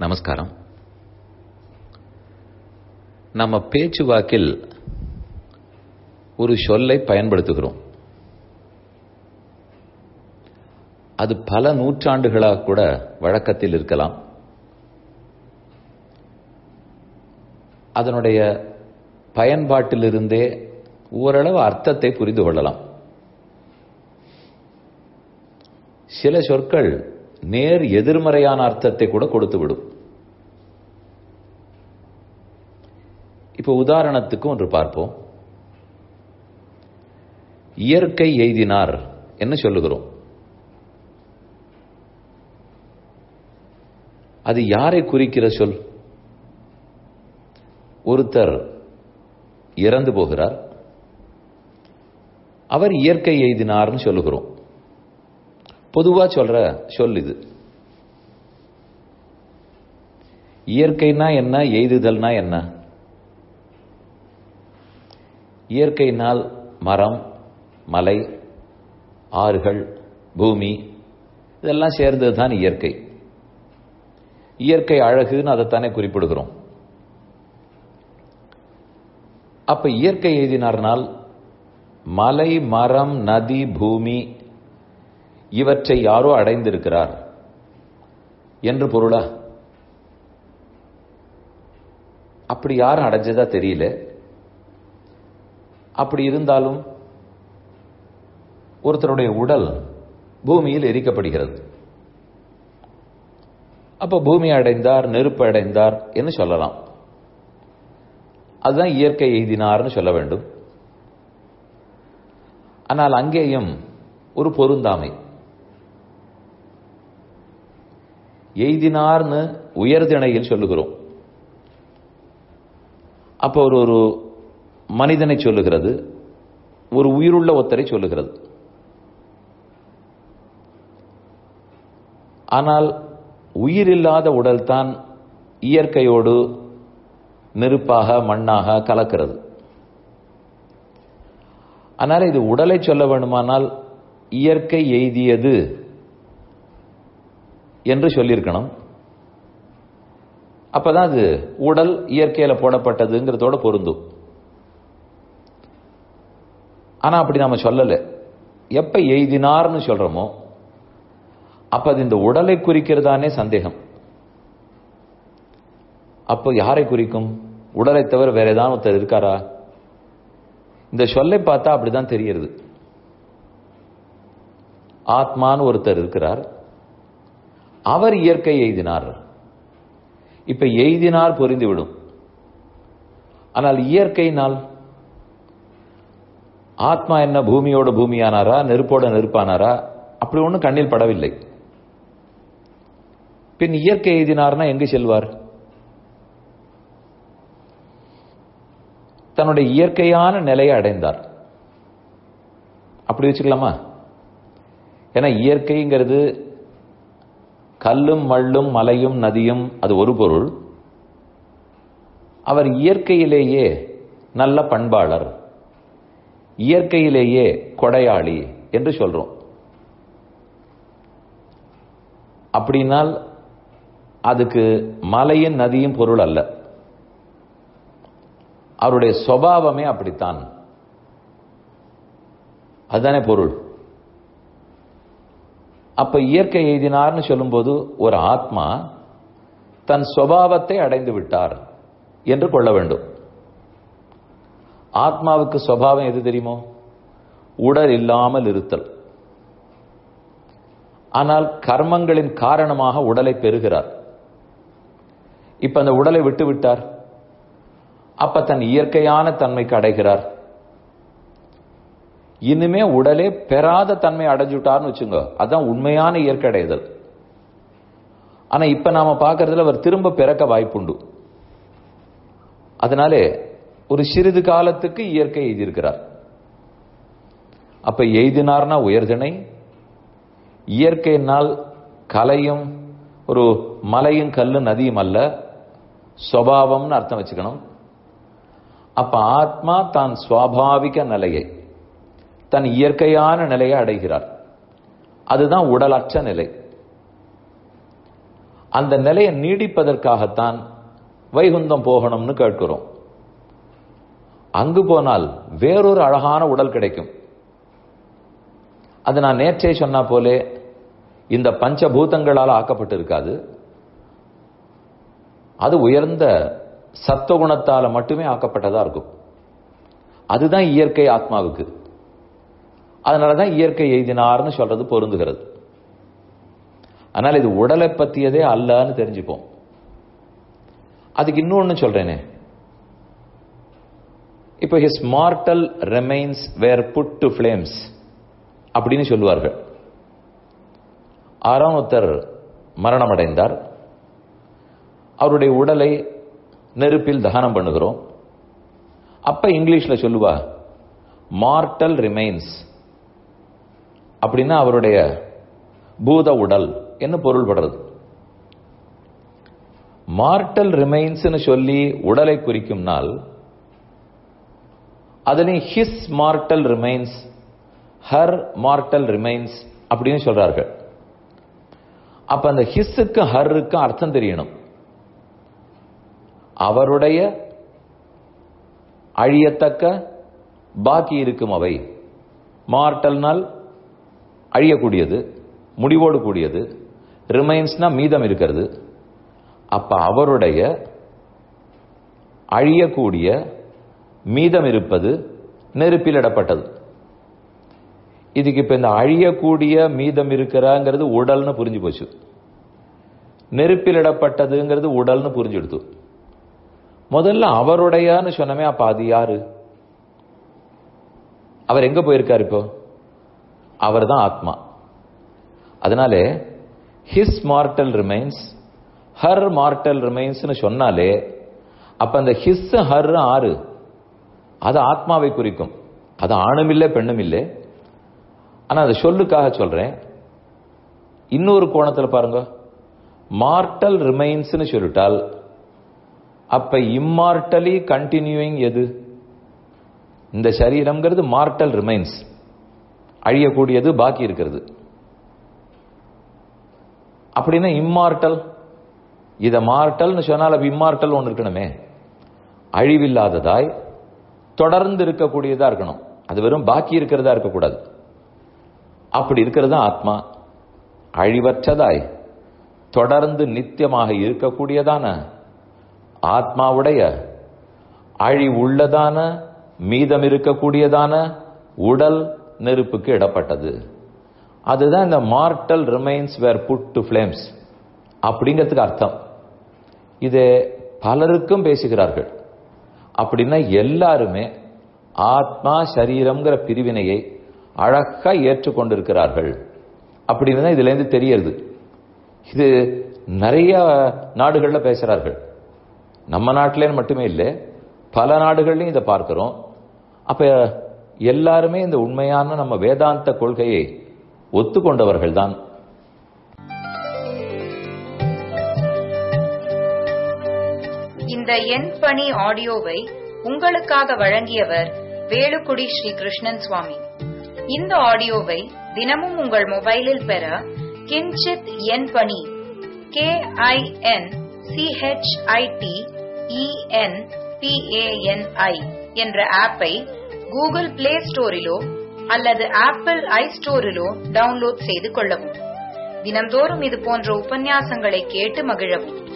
நமஸ்காரம் நம்ம பேச்சு வாக்கில் ஒரு சொல்லை பயன்படுத்துகிறோம் அது பல நூற்றாண்டுகளாக கூட வழக்கத்தில் இருக்கலாம் அதனுடைய பயன்பாட்டிலிருந்தே ஓரளவு அர்த்தத்தை புரிந்து கொள்ளலாம் சில சொற்கள் நேர் எதிர்மறையான அர்த்தத்தை கூட கொடுத்துவிடும் இப்போ உதாரணத்துக்கு ஒன்று பார்ப்போம் இயற்கை எய்தினார் என்ன சொல்லுகிறோம் அது யாரை குறிக்கிற சொல் ஒருத்தர் இறந்து போகிறார் அவர் இயற்கை எய்தினார்னு சொல்லுகிறோம் பொதுவா சொல்ற சொல் இது இயற்கைனா என்ன எய்துதல்னா என்ன இயற்கையினால் மரம் மலை ஆறுகள் பூமி இதெல்லாம் சேர்ந்தது தான் இயற்கை இயற்கை அழகுன்னு அதைத்தானே குறிப்பிடுகிறோம் அப்ப இயற்கை எழுதினார்னால் மலை மரம் நதி பூமி இவற்றை யாரோ அடைந்திருக்கிறார் என்று பொருளா அப்படி யாரும் அடைஞ்சதா தெரியல அப்படி இருந்தாலும் ஒருத்தருடைய உடல் பூமியில் எரிக்கப்படுகிறது அப்ப பூமி அடைந்தார் நெருப்பு அடைந்தார் என்று சொல்லலாம் அதுதான் இயற்கை எய்தினார்னு சொல்ல வேண்டும் ஆனால் அங்கேயும் ஒரு பொருந்தாமை எய்தினார்னு உயர்திணையில் சொல்லுகிறோம் அப்போ ஒரு ஒரு மனிதனை சொல்லுகிறது ஒரு உயிருள்ள ஒத்தரை சொல்லுகிறது ஆனால் உயிரில்லாத உடல் தான் இயற்கையோடு நெருப்பாக மண்ணாக கலக்கிறது ஆனால் இது உடலை சொல்ல வேண்டுமானால் இயற்கை எய்தியது என்று சொல்லியிருக்கணும் அப்பதான் அது உடல் இயற்கையில போடப்பட்டதுங்கிறதோட பொருந்தும் ஆனா அப்படி நாம சொல்லல எப்ப எய்தினார்னு சொல்றோமோ அப்ப அது இந்த உடலை குறிக்கிறதானே சந்தேகம் அப்போ யாரை குறிக்கும் உடலை தவிர வேற ஏதாவது ஒருத்தர் இருக்காரா இந்த சொல்லை பார்த்தா அப்படிதான் தெரிகிறது ஆத்மான்னு ஒருத்தர் இருக்கிறார் அவர் இயற்கை எய்தினார் இப்ப எய்தினார் பொருந்திவிடும் ஆனால் இயற்கையினால் ஆத்மா என்ன பூமியோட பூமியானாரா நெருப்போட நெருப்பானாரா அப்படி ஒன்றும் கண்ணில் படவில்லை பின் இயற்கை எய்தினார்னா எங்கு செல்வார் தன்னுடைய இயற்கையான நிலையை அடைந்தார் அப்படி வச்சுக்கலாமா ஏன்னா இயற்கைங்கிறது கல்லும் மள்ளும் மலையும் நதியும் அது ஒரு பொருள் அவர் இயற்கையிலேயே நல்ல பண்பாளர் இயற்கையிலேயே கொடையாளி என்று சொல்றோம் அப்படின்னால் அதுக்கு மலையும் நதியும் பொருள் அல்ல அவருடைய சுவாவமே அப்படித்தான் அதுதானே பொருள் அப்ப இயற்கை எய்தினார்னு சொல்லும்போது ஒரு ஆத்மா தன் சுவாவத்தை அடைந்து விட்டார் என்று கொள்ள வேண்டும் ஆத்மாவுக்கு சுவாவம் எது தெரியுமோ உடல் இல்லாமல் இருத்தல் ஆனால் கர்மங்களின் காரணமாக உடலை பெறுகிறார் இப்ப அந்த உடலை விட்டு விட்டார் அப்ப தன் இயற்கையான தன்மைக்கு அடைகிறார் இனிமே உடலே பெறாத தன்மை அடைஞ்சுட்டார்னு வச்சுங்க அதான் உண்மையான இயற்கை அடைதல் ஆனா இப்ப நாம பாக்குறதுல அவர் திரும்ப பிறக்க வாய்ப்புண்டு அதனாலே ஒரு சிறிது காலத்துக்கு இயற்கை எய்திருக்கிறார் அப்ப எய்தினார்னா உயர்திணை இயற்கையினால் கலையும் ஒரு மலையும் கல்லு நதியும் அல்ல சுவாவம்னு அர்த்தம் வச்சுக்கணும் அப்ப ஆத்மா தான் சுவாபாவிக நிலையை தன் இயற்கையான நிலையை அடைகிறார் அதுதான் உடலற்ற நிலை அந்த நிலையை நீடிப்பதற்காகத்தான் வைகுந்தம் போகணும்னு கேட்கிறோம் அங்கு போனால் வேறொரு அழகான உடல் கிடைக்கும் அது நான் நேற்றே சொன்னா போலே இந்த பஞ்சபூதங்களால் ஆக்கப்பட்டு இருக்காது அது உயர்ந்த சத்துவகுணத்தால மட்டுமே ஆக்கப்பட்டதா இருக்கும் அதுதான் இயற்கை ஆத்மாவுக்கு அதனாலதான் இயற்கை எய்தினார்னு சொல்றது பொருந்துகிறது ஆனால் இது உடலை பத்தியதே அல்லன்னு தெரிஞ்சுப்போம் அதுக்கு இன்னொன்னு சொல்றேனே இப்போ his mortal remains were put to flames அப்படின்னு சொல்லுவார்கள் ஆறாம் ஒருத்தர் மரணமடைந்தார் அவருடைய உடலை நெருப்பில் தகனம் பண்ணுகிறோம் அப்ப இங்கிலீஷ்ல சொல்லுவா மார்டல் ரிமைன்ஸ் அப்படின்னா அவருடைய பூத உடல் என்ன பொருள்படுறது மார்டல் ரிமைன்ஸ்னு சொல்லி உடலை குறிக்கும் நாள் அதுலேயும் his mortal remains her mortal remains அப்படின்னு சொல்றார்கள் அப்ப அந்த ஹிஸ்ஸுக்கு ஹர்ருக்கு அர்த்தம் தெரியணும் அவருடைய அழியத்தக்க பாக்கி இருக்கும் அவை மார்டல்னால் அழியக்கூடியது முடிவோடு கூடியது ரிமைன்ஸ்னா மீதம் இருக்கிறது அப்ப அவருடைய அழியக்கூடிய மீதம் இருப்பது நெருப்பில் இடப்பட்டது இதுக்கு இப்ப இந்த அழியக்கூடிய மீதம் இருக்கிறாங்கிறது உடல்னு புரிஞ்சு போச்சு நெருப்பில் இடப்பட்டதுங்கிறது உடல்னு புரிஞ்சுடுத்து முதல்ல அவருடையன்னு சொன்னமே அப்ப அது யாரு அவர் எங்க போயிருக்காரு இப்போ அவர் தான் ஆத்மா அதனால his mortal remains her mortal ரிமைன்ஸ்னு சொன்னாலே அப்ப அந்த ஹிஸ் ஹர் ஆறு அது ஆத்மாவை குறிக்கும் அது ஆணும் இல்லை பெண்ணும் இல்லை ஆனா அது சொல்லுக்காக சொல்றேன் இன்னொரு கோணத்தில் பாருங்க மார்டல் ரிமைன்ஸ்னு சொல்லிட்டால் அப்ப இம்மார்டலி கண்டினியூயிங் எது இந்த சரீரம்ங்கிறது மார்டல் ரிமைன்ஸ் அழியக்கூடியது பாக்கி இருக்கிறது அப்படின்னா இம்மார்டல் இத மார்டல்னு சொன்னால் அப்ப இம்மார்டல் ஒன்று இருக்கணுமே அழிவில்லாததாய் தொடர்ந்து இருக்கக்கூடியதா இருக்கணும் அது வெறும் பாக்கி இருக்கிறதா இருக்கக்கூடாது அப்படி இருக்கிறது ஆத்மா அழிவற்றதாய் தொடர்ந்து நித்தியமாக இருக்கக்கூடியதான ஆத்மாவுடைய அழிவுள்ளதான மீதம் இருக்கக்கூடியதான உடல் நெருப்புக்கு இடப்பட்டது அதுதான் இந்த mortal remains were put to flames அப்படிங்கிறதுக்கு அர்த்தம் இது பலருக்கும் பேசுகிறார்கள் அப்படின்னா எல்லாருமே ஆத்மா சரீரம்ங்கிற பிரிவினையை அழகா ஏற்றுக்கொண்டிருக்கிறார்கள் அப்படின்னு தான் இதுல இருந்து தெரியறது இது நிறைய நாடுகள்ல பேசுறார்கள் நம்ம நாட்டிலேன்னு மட்டுமே இல்லை பல நாடுகள்லையும் இதை பார்க்கிறோம் அப்ப எல்லாருமே இந்த உண்மையான நம்ம வேதாந்த கொள்கையை ஒத்துக்கொண்டவர்கள் தான் இந்த எண் பணி ஆடியோவை உங்களுக்காக வழங்கியவர் வேலுக்குடி ஸ்ரீ கிருஷ்ணன் சுவாமி இந்த ஆடியோவை தினமும் உங்கள் மொபைலில் பெற கிஞ்சித் எண் பணி கே ஐ என் சிஹெச்ஐடி இஎன் பிஏஎன்ஐ என்ற ஆப்பை கூகுள் பிளே ஸ்டோரிலோ அல்லது ஆப்பிள் ஐ ஸ்டோரிலோ டவுன்லோட் செய்து கொள்ளவும் தினம்தோறும் இது போன்ற உபன்யாசங்களை கேட்டு மகிழவும்